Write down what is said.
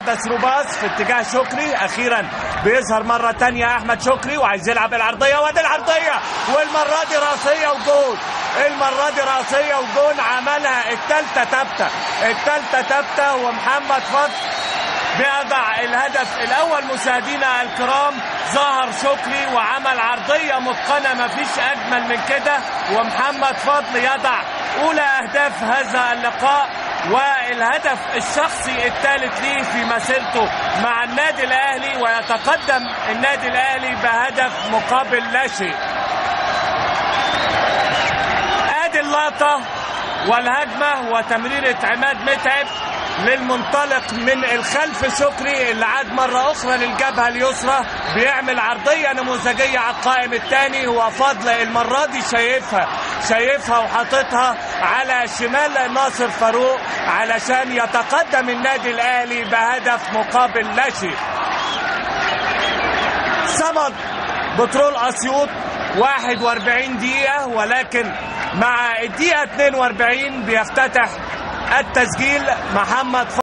ده ثرو باس في اتجاه شكري اخيرا بيظهر مره تانية احمد شكري وعايز يلعب العرضيه وادي العرضيه والمره دي راسيه وجول المره دي راسيه وجول عملها الثالثه ثابته الثالثه ثابته ومحمد فضل بيضع الهدف الاول مشاهدينا الكرام ظهر شكري وعمل عرضيه متقنه مفيش اجمل من كده ومحمد فضل يضع اولى اهداف هذا اللقاء والهدف الشخصي الثالث ليه في مسيرته مع النادي الاهلي ويتقدم النادي الاهلي بهدف مقابل لا شيء ادي اللقطه والهجمه وتمريره عماد متعب للمنطلق من الخلف شكري اللي عاد مرة أخرى للجبهة اليسرى بيعمل عرضية نموذجية على القائم الثاني هو فضل المرة دي شايفها شايفها وحاططها على شمال ناصر فاروق علشان يتقدم النادي الأهلي بهدف مقابل لا شيء صمد بترول أسيوط 41 دقيقة ولكن مع الدقيقة 42 بيفتتح التسجيل محمد